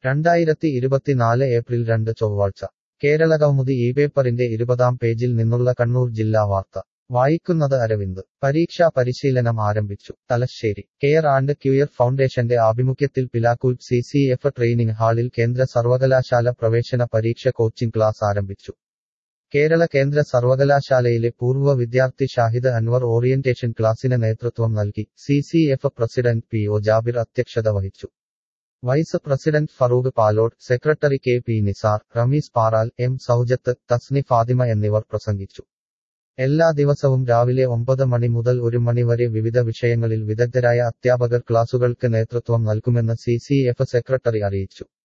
രണ്ടായിരത്തി ഇരുപത്തിനാല് ഏപ്രിൽ രണ്ട് ചൊവ്വാഴ്ച കേരളകൗമുദി ഈ പേപ്പറിന്റെ ഇരുപതാം പേജിൽ നിന്നുള്ള കണ്ണൂർ ജില്ലാ വാർത്ത വായിക്കുന്നത് അരവിന്ദ് പരീക്ഷാ പരിശീലനം ആരംഭിച്ചു തലശ്ശേരി കെയർ ആൻഡ് ക്യൂയർ ഫൗണ്ടേഷന്റെ ആഭിമുഖ്യത്തിൽ Pilakkool C C F training ഹാളിൽ കേന്ദ്ര സർവകലാശാല പ്രവേശന പരീക്ഷ കോച്ചിംഗ് ക്ലാസ് ആരംഭിച്ചു കേരള കേന്ദ്ര സർവകലാശാലയിലെ പൂർവ്വ വിദ്യാർത്ഥി ഷാഹിദ് അൻവർ ഓറിയന്റേഷൻ ക്ലാസിന് നേതൃത്വം നൽകി C C F president P O Jabir അധ്യക്ഷത വഹിച്ചു vice president Farooq Palode secretary K P Nisar Rameez Paral M Soujath Thasni Fathima എന്നിവർ പ്രസംഗിച്ചു എല്ലാ ദിവസവും രാവിലെ ഒമ്പത് മണി മുതൽ ഒരു മണി വരെ വിവിധ വിഷയങ്ങളിൽ വിദഗ്ധരായ അധ്യാപകർ ക്ലാസുകൾക്ക് നേതൃത്വം നൽകുമെന്ന് സി സി എഫ് സെക്രട്ടറി അറിയിച്ചു